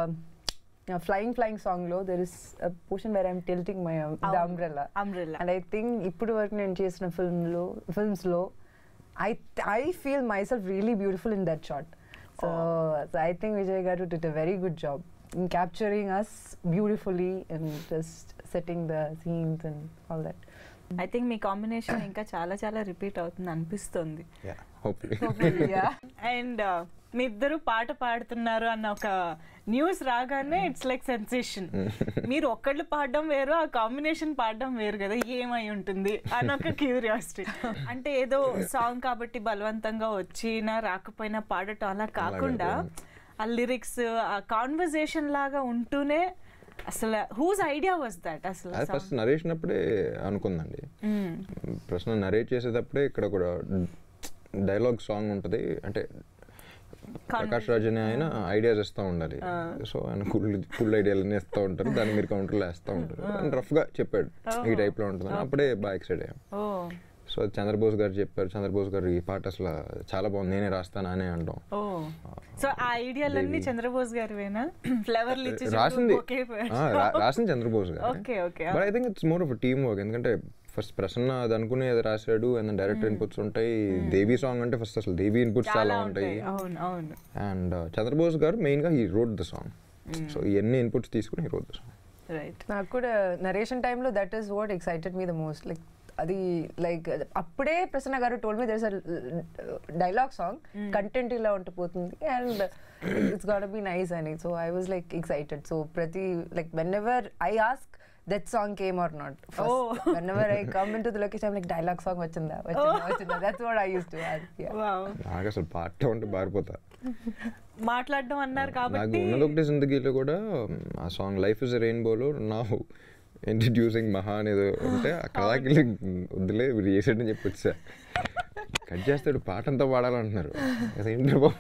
flying flying song లో there is portion where I'm tilting my the umbrella umbrella and I think ఇప్పుడు వరకు నేను చేసిన film లో films లో I I feel myself really beautiful in that shot so I think Vijay garu did a very good job in capturing us beautifully and just setting the scenes and all that I think me combination ఇంకా చాలా చాలా repeat అవుతుంది అనిపిస్తుంది hopefully and మీ ఇద్దరు పాట పాడుతున్నారు అన్న ఒక న్యూస్ రాగానే ఇట్స్ లైక్ సెన్సేషన్ మీరు ఒక్కళ్ళు పాడడం వేరు ఆ కాంబినేషన్ పాడడం వేరు కదా ఏమై ఉంటుంది అని ఒక క్యూరియాసిటీ అంటే ఏదో సాంగ్ కాబట్టి బలవంతంగా వచ్చినా రాకపోయినా పాడటం అలా కాకుండా ఆ లిరిక్స్ ఆ కాన్వర్జేషన్ లాగా ఉంటూనే అసలు హూజ్ ఐడియా వాజ్ దట్ అసలు అది ఫస్ట్ నరేషినప్పుడే అనుకుందండి ప్రశ్న నరేట్ చేసేటప్పుడే ఇక్కడ కూడా డైలాగ్ సాంగ్ ఉంటుంది అంటే ప్రకాష్ రాజ్ అనే ఆయన ఐడియాస్ ఇస్తూ ఉండాలి సో ఆయన ఫుల్ ఫుల్ ఐడియాలన్నీ ఇస్తూ ఉంటారు దాన్ని మీరు కౌంటర్లో వేస్తూ ఉంటారు అని రఫ్గా చెప్పాడు ఈ టైప్లో ఉంటుంది అప్పుడే బాగా ఎక్సైడ్ అయ్యాం ఓ సో అది చంద్రబోస్ గారు చెప్పారు చంద్రబోస్ గారు ఈ పాట అసలు చాలా బాగుంది నేనే రాస్తాను అనే అంటాం ఓ సో ఆ ఐడియాలన్నీ చంద్రబోస్ గారివేనా ఫ్లవర్లు ఇచ్చి రాసింది ఆ, రా- రాసింది Chandrabose garu okay okay but I think it's more of team work ఎందుకంటే ఫస్ట్ ప్రసన్న అది అనుకుని అది రాశాడు అండ్ డైరెక్టర్ ఇన్పుట్స్ ఉంటాయి దేవి సాంగ్ అంటే ఫస్ట్ అసలు దేవి ఇన్పుట్స్ చాలా ఉంటాయి అవును అవును అండ్ చంద్రబోస్ గారు మెయిన్గా ఈ రోడ్ ద సాంగ్ సో ఇవన్నీ ఇన్పుట్స్ తీసుకుని ఈ రోడ్ ద సాంగ్ రైట్ నాకు కూడా నరేషన్ టైంలో that is what excited me the most like అది లైక్ అప్పుడే Prasanna garu told me others dialogue song content ఇలా ఉండిపోతుంది and it's got be nice అని so I was like excited so ప్రతి like whenever I ask that song came or not whenever I come in to the location like dialogue song వచ్చిందా వచ్చిందా వచ్చిందా that's what I use to wow నాకు అసలు పాట ఉంటే బారిపోతా మాట్లాడడం అన్నారు నాకు కాబట్టి ఉన్నది ఒకటి జిందగీలో కూడా ఆ సాంగ్ లైఫ్ ఇస్ రెయిన్బోలో నా ఇంట్రడ్యూసింగ్ మహా అనేది ఉంటే అక్కడ దాకా వెళ్ళి వద్దులే వీడు చేసాడని చెప్పి వచ్చా కట్ చేస్తాడు పాట అంతా పాడాలంటున్నారు అదేంటి బాబు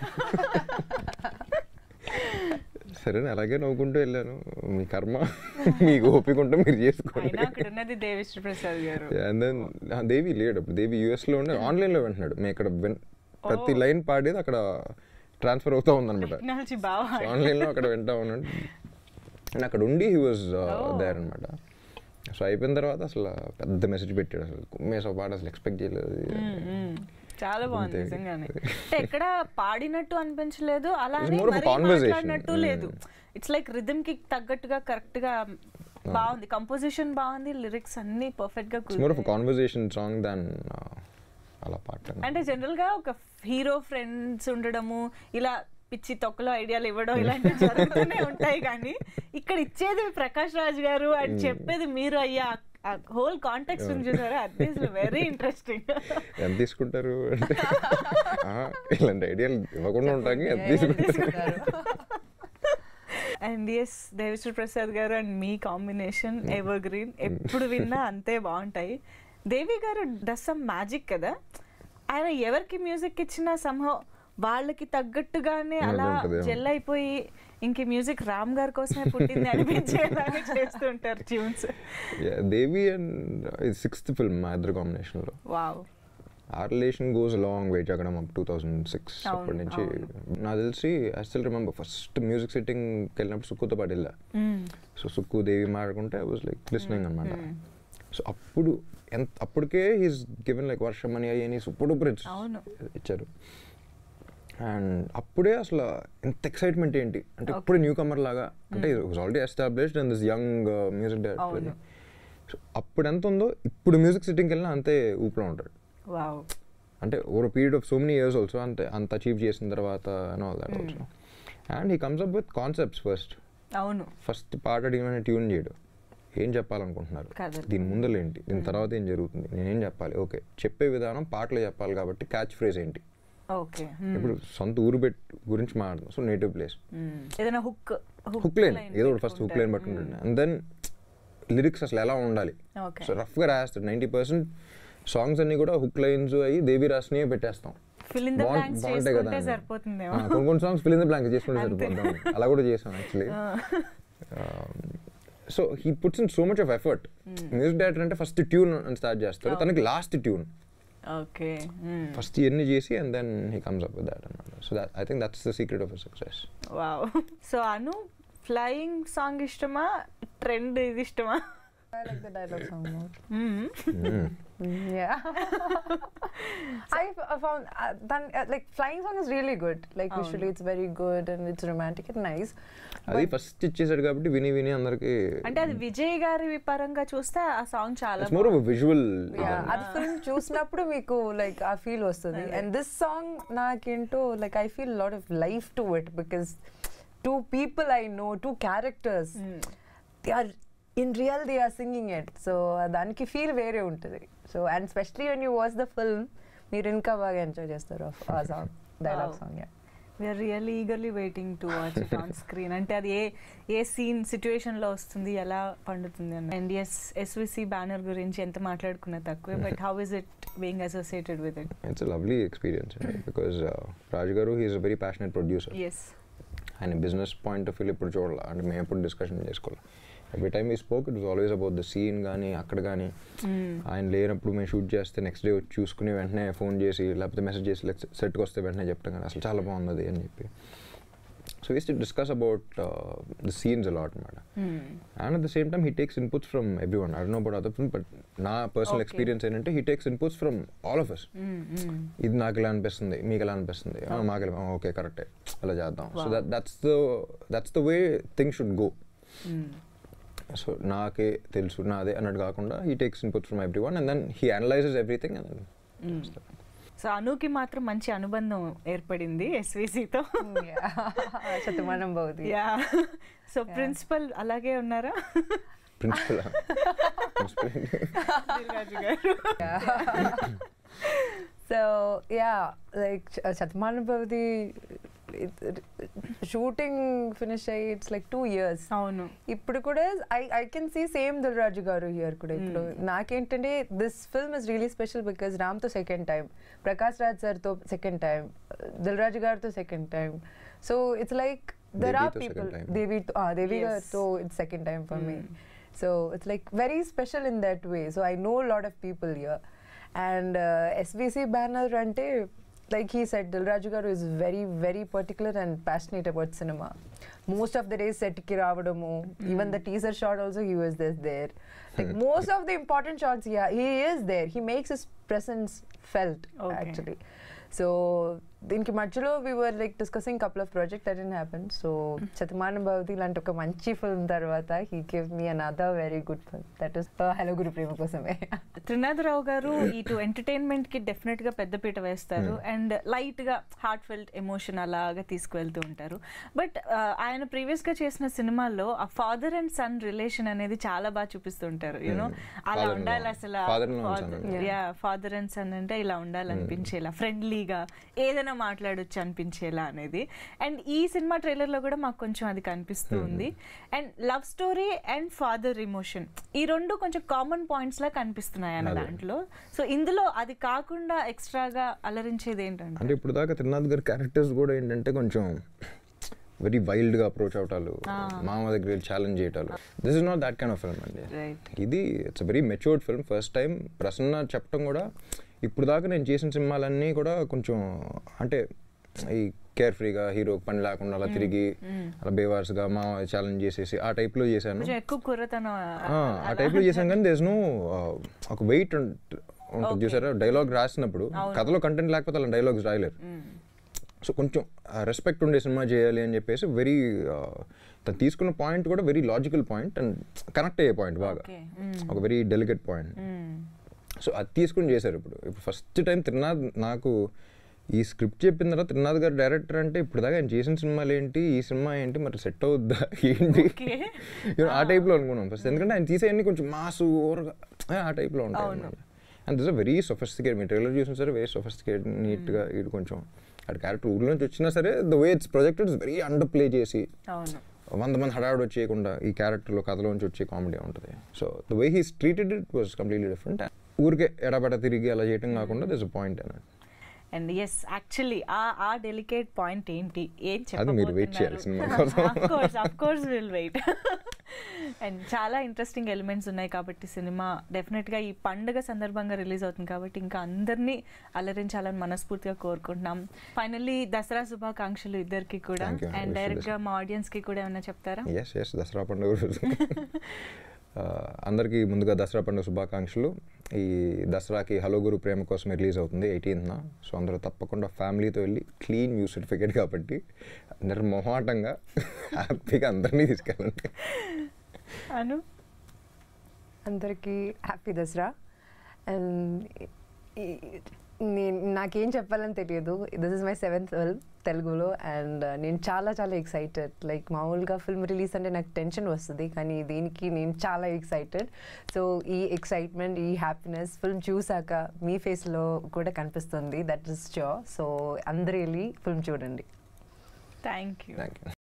సరే అలాగే నవ్వుకుంటూ వెళ్ళాను మీ కర్మ మీకు ఓపిక ఉంటే మీరు చేసుకోండి అయినా అక్కడ ఉన్నది దేవిశ్రీ ప్రసాద్ గారు అండ్ దెన్ దేవి లేడు అప్పుడు దేవి యూఎస్లో ఉండే ఆన్లైన్లో వింటున్నాడు మేము ఇక్కడ విన్ ప్రతి లైన్ పాడేది అక్కడ ట్రాన్స్ఫర్ అవుతూ ఉందన్నమాట టెక్నాలజీ బాగా ఆన్లైన్లో అక్కడ వింటా ఉన్నాడు అండ్ అక్కడ ఉండి హీ వాజ్ దేర్ అనమాట సో అయిపోయిన తర్వాత అసలు పెద్ద మెసేజ్ పెట్టాడు అసలు కుమ్మేసో పాట అసలు ఎక్స్పెక్ట్ చేయలేదు మ్మ్. చాలా బాగుంది అంతే. నిజంగానే అంటే ఎక్కడ పాడినట్టు అనిపించలేదు అలానే more of a మరీ conversation. మాట్లాడినట్టు లేదు ఇట్స్ లైక్ రిథమ్ కి తగ్గట్టుగా కరెక్ట్ గా బాగుంది కంపోజిషన్ బాగుంది లిరిక్స్ అన్ని పర్ఫెక్ట్ గా ఇట్స్ మోర్ ఆఫ్ కుదిరాయి. కాన్వర్జేషన్ సాంగ్ దాన్ అలా పాట అంటే జనరల్ గా ఒక హీరో ఫ్రెండ్స్ ఉండడము ఇలా పిచ్చి తొక్కలో ఐడియాలు ఇవ్వడం ఇలాంటివి జరుగుతూనే ఉంటాయి కానీ ఇక్కడ ఇచ్చేది ప్రకాష్ రాజ్ గారు అని చెప్పేది మీరు అయ్యా హోల్ కాంటాక్ట్ చూసారా అది వెరీ ఇంట్రెస్టింగ్ ఎంత తీసుకుంటారు అంటే "ఆ, ఇలాంటి ఐడియాలు ఇవ్వకుండా ఉంటాయి ఎంత తీసుకుంటారు and yes Devi Sri Prasad garu and మీ కాంబినేషన్ ఎవర్ గ్రీన్ ఎప్పుడు విన్నా అంతే బాగుంటాయి దేవి గారు డస్ సమ్ మ్యాజిక్ కదా ఆయన ఎవరికి మ్యూజిక్ ఇచ్చినా సంహవ్ వాళ్ళకి తగ్గట్టుగానే అలా ఉంటది, అవును. జెల్ అయిపోయి ఇంక మ్యూజిక్ రామ్ గారి కోసమే పుట్టింది అనిపించేలాగా చేస్తుంటారు ట్యూన్స్ Yeah, దేవి అండ్ ఇది సిక్స్త్ ఫిల్మ్ మా ఇద్దరు కాంబినేషన్లో వావ్ ఆ రిలేషన్ గోస్ లాంగ్ వెయిట్ అక్కడ టూ థౌసండ్ సిక్స్ అవును, అప్పటి నుంచి అవును. నాకు తెలిసి I still remember first music సిట్టింగ్కి వెళ్ళినప్పుడు సుక్కుతో పాటు వెళ్ళా సో సుక్కు దేవి మాడుకుంటే ఐ వాజ్ లైక్ లిస్నింగ్ అనమాట సో అప్పుడు ఎంత అప్పటికే హీస్ గివెన్ లైక్ వర్షం అని అయ్యని సూపర్ డూపర్ అవును. ఇచ్చారు అండ్ అప్పుడే అసలు ఎంత ఎక్సైట్మెంట్ ఏంటి అంటే ఇప్పుడు న్యూ కమర్ లాగా అంటే already established and this young music director అవును. సో అప్పుడు ఎంత ఉందో ఇప్పుడు మ్యూజిక్ సిట్టింగ్కి వెళ్ళినా అంతే ఊపిలో ఉంటాడు వావ్ అంటే over period of so many years also అంతే అంత అచీవ్ చేసిన తర్వాత and all that also and he comes up with concepts first అవును ఫస్ట్ పాట అడిగిన ట్యూన్ చేయడు ఏం చెప్పాలనుకుంటున్నారు కథలు. దీని ముందర ఏంటి దీని తర్వాత ఏం జరుగుతుంది నేనేం చెప్పాలి ఓకే చెప్పే విధానం పాటలు చెప్పాలి కాబట్టి క్యాచ్ ఫ్రేజ్ ఏంటి ఓకే ఇప్పుడు సొంత ఊరు పెట్ గురించి మాట్లాడదాం సో నేటివ్ ప్లేస్ ఏదైనా హుక్ హుక్ లైన్ ఏదో ఒకటి ఫస్ట్ హుక్ లైన్ పట్టుకుంటుంది అండ్ దెన్ లిరిక్స్ అసలు ఎలా ఉండాలి ఓకే సో రఫ్గా రాస్తాడు నైంటీ పర్సెంట్ సాంగ్స్ అన్ని కూడా హుక్ లైన్స్ అయ్యి దేవి రాసినవి పెట్టేస్తాం ఫిల్ ఇన్ ద బాగుం- బ్లాంక్స్ బాగుంటాయి కదా చేసుకుంటే అని. సరిపోతుందేమో ఆ, కొన్ని కొన్ని songs fill in the blank చేసుకుంటే సరిపోతాం అలా కూడా చేసాం actually so he puts in so much of effort music director అంటే ఫస్ట్ ట్యూన్ అని స్టార్ట్ చేస్తారు తనకి లాస్ట్ ట్యూన్ ఓకే ఫస్ట్ ఇవన్నీ చేసి and then he comes up with that అన్నమాట so that I think that's the secret of success wow so Anu flying song ఇష్టమా trend ఇది ఇష్టమా I like the dialogue song more. Hmm. Mm, Yeah. I f- I found uh, then, uh, like flying song is really good. Like అవును. visually, it's very good and it's romantic and nice. అది first ఇచ్చేసాడు కాబట్టి విని విని అందరికి అంటే అది విజయ్ గారి పరంగా చూస్తే ఆ సాంగ్ చాలా it's more of visual Yeah, అది ఫిల్మ్ చూసినప్పుడు మీకు లైక్ ఆ ఫీల్ వస్తుంది అండ్ దిస్ సాంగ్ నాకేంటో like I feel lot of life to it because two people I know two characters they are in real they are singing it so దానికి feel వేరే ఉంటుంది so and specially when you watch the film మీరు ఇంకా బాగా enjoy చేస్తారు ఆ song dialogue Wow. Song we're really eagerly waiting to watch it on screen అంటే అది ఏ ఏ సీన్ సిచ్యువేషన్ లో వస్తుంది ఎలా పండుతుంది అని అండ్ ఎస్ ఎస్విసి బ్యానర్ గురించి ఎంత మాట్లాడుకున్నా తక్కువే but how is it being associated with it it's lovely experience because Raju garu he's a very passionate producer as ఆయన బిజినెస్ పాయింట్ ఆఫ్ వ్యూ ఇప్పుడు చూడాలి అంటే మేము ఎప్పుడు డిస్కషన్ చేసుకోవాలి every time we spoke it was always about the scene కానీ అక్కడ కానీ ఆయన లేనప్పుడు మేము షూట్ చేస్తే నెక్స్ట్ డే వచ్చి చూసుకుని వెంటనే ఫోన్ చేసి లేకపోతే మెసేజ్ చేసి సెట్కి వస్తే వెంటనే చెప్తాం కానీ అసలు చాలా బాగున్నది అని చెప్పి so we used to discuss about the scenes a lot అనమాట and at the same time he takes inputs from everyone I know about other film but నా పర్సనల్ Okay. ఎక్స్పీరియన్స్ ఏంటంటే he takes inputs from all of us ఇది నాకు ఇలా అనిపిస్తుంది మీకు ఎలా అనిపిస్తుంది ఆ, మాకు ఇలా ఓకే కరెక్టే అలా చేద్దాం so that that's the that's the way thing should go so నాకే తెలుసు నాదే అన్నట్టు కాకుండా he takes inputs from everyone and then he analyses everything and so అనుకి మాత్రం మంచి అనుబంధం ఏర్పడింది ఎస్విసితో శతమానం భవతి యా సో ప్రిన్సిపల్ అలాగే ఉన్నారా ప్రిన్సిపల్ ప్రిన్సిపల్ దిల్రాజు గారు so yeah like Shatamanam Bhavati shooting finish అయ్యి ఇట్స్ లైక్ టూ ఇయర్స్ అవును ఇప్పుడు కూడా I I can see same Dil Raju గారు హియర్ కూడా ఇప్పుడు నాకేంటంటే this film is really special because రామ్తో సెకండ్ టైం ప్రకాష్ రాజ్ సార్తో సెకండ్ టైం దిల్రాజు గారితో second time so it's like there are దేవితో people second time. Devi Devi Yes. గారితో it's second time for me so it's like very special in that way so I know lot of people here and SVC banner అంటే like he said, Dilraju Garu is very, very particular and passionate about cinema. Most of the days set ki రావడము even the teaser shot also he was there. there. Like most of the important shots, yeah, he is there. He makes his presence felt Okay. actually. So దీనికి మధ్యలో we were like discussing couple of project that didn't happen so Shatamana Bhavati ఇలాంటి ఒక మంచి film తర్వాత he give me another very good film that is hello Guru Prema Kosame Trinatha Rao గారు ఇటు entertainment కి definite గా పెద్దపీట వేస్తారు అండ్ లైట్ గా హార్ట్ ఫెల్ట్ ఎమోషన్ అలాగా తీసుకువెళ్తూ ఉంటారు బట్ ఆయన ప్రీవియస్ గా చేసిన సినిమాల్లో ఆ ఫాదర్ అండ్ సన్ రిలేషన్ అనేది చాలా బాగా చూపిస్తుంటారు యూనో అలా Father-in-law. ఉండాలి అసలు Father-in-law and son. Yeah father and son అంటే ఇలా ఉండాలనిపించేలా ఫ్రెండ్లీగా ఏదైనా మాట్లాడొచ్చు అనిపించేలా అనేది అండ్ ఈ సినిమా ట్రైలర్ లో కూడా మాకు కొంచెం అది కనిపిస్తూ ఉంది and love story and father emotion ఈ రెండు కొంచెం కామన్ పాయింట్స్ లా కనిపిస్తున్నాయి అన్న అదే. దాంట్లో సో ఇందులో అది కాకుండా ఎక్స్ట్రాగా అలరించేది ఏంటంటే అంటే ఇప్పుడు దాకా త్రినాథ్ గారి క్యారెక్టర్స్ కూడా ఏంటంటే కొంచెం వెరీ వైల్డ్గా అప్రోచ్ అవటాలు మామ దగ్గర ఛాలెంజ్ చేయటాలు this is not that kind of film అండి రైట్ ఇది it's very matured film first time Prasanna చెప్పడం కూడా ఇప్పుడు దాకా నేను చేసిన సినిమాలన్నీ కూడా కొంచెం అంటే ఈ కేర్ ఫ్రీగా హీరో పని లేకుండా అలా తిరిగి అలా బేవార్స్గా మా ఛాలెంజ్ చేసేసి ఆ టైప్లో చేశాను కొంచెం ఎక్కువ కుర్రతనం ఆ, ఆ టైప్లో చేశాను కానీ దేస్ నో ఒక వెయిట్ ఉంటుంది చూసారా డైలాగ్ రాసినప్పుడు కథలో కంటెంట్ లేకపోతే అలా డైలాగ్స్ రాయలేరు సో కొంచెం రెస్పెక్ట్ ఉండే సినిమా చేయాలి అని చెప్పేసి వెరీ తను తీసుకున్న పాయింట్ కూడా very logical point and connect అయ్యే పాయింట్ బాగా ఓకే ఒక వెరీ డెలికేట్ పాయింట్ సో అది తీసుకుని చేశారు ఇప్పుడు ఇప్పుడు ఫస్ట్ టైం త్రినాథ్ నాకు ఈ స్క్రిప్ట్ చెప్పిన తర్వాత త్రినాథ్ గారు డైరెక్టర్ అంటే ఇప్పుడు దాకా ఆయన చేసిన సినిమాలు ఏంటి ఈ సినిమా ఏంటి మరి సెట్ అవుద్దా ఏంటి Okay. You know, ఆ టైప్లో అనుకున్నాం ఫస్ట్ ఎందుకంటే ఆయన తీసేయన్ని కొంచెం మాసు ఓవర్గా ఆ టైప్లో ఉంటాయి అన్నమాట అండ్ దిస్ వెరీ సొఫిస్టికేట్ మీ ట్రైలర్ చూసిన సరే వెరీ సొఫిస్టికేట్ నీట్గా ఇది కొంచెం అక్కడ క్యారెక్టర్ ఊళ్ళో నుంచి వచ్చినా సరే the way it's projected is very underplay చేసి అవును వంద మంది హడావుడు వచ్చేయకుండా ఈ క్యారెక్టర్లో కథలోంచి వచ్చే కామెడీ ఉంటుంది so the way he's treated it was completely different ఊరికే ఎడబెడ తిరిగి అలా చేయడం కాకుండా దిస్ పాయింట్ అన్నట్టు and yes actually ah ah delicate point ఏంటి ఏం అది మీరు wait చేయాలి సినిమా కోసం. Course of course will wait and చాలా ఇంట్రెస్టింగ్ ఎలిమెంట్స్ ఉన్నాయి కాబట్టి సినిమా డెఫినెట్ గా ఈ పండుగ సందర్భంగా రిలీజ్ అవుతుంది కాబట్టి ఇంకా అందరినీ అలరించాలని మనస్ఫూర్తిగా కోరుకుంటున్నాం ఫైనల్లీ దసరా శుభాకాంక్షలు ఇద్దరికి కూడా Thank you. And Wish you direct the గా మా ఆడియన్స్ కి కూడా ఏమైనా చెప్తారా ఎస్ ఎస్ దసరా పండుగ రోజు ఆ, అందరికీ ముందుగా దసరా పండుగ శుభాకాంక్షలు ఈ దసరాకి హలో గురు ప్రేమ కోసం రిలీజ్ అవుతుంది ఎయిటీన్త్న సో అందరూ తప్పకుండా ఫ్యామిలీతో వెళ్ళి క్లీన్ న్యూ సర్టిఫికేట్ కాబట్టి నిర్మోహాటంగా హ్యాపీగా అందరినీ తీసుకెళ్ళండి అను అందరికీ హ్యాపీ దసరా అండ్ నేను నాకేం చెప్పాలని తెలియదు this is my seventh film తెలుగులో అండ్ నేను చాలా చాలా ఎక్సైటెడ్ లైక్ మామూలుగా ఫిల్మ్ రిలీజ్ అంటే నాకు టెన్షన్ వస్తుంది కానీ దీనికి నేను చాలా ఎక్సైటెడ్ సో ఈ ఎక్సైట్మెంట్ ఈ హ్యాపీనెస్ ఫిల్మ్ చూసాక మీ ఫేస్లో కూడా కనిపిస్తుంది దట్ ఇస్ షో సో అందరూ వెళ్ళి ఫిల్మ్ చూడండి థ్యాంక్ యూ థ్యాంక్ యూ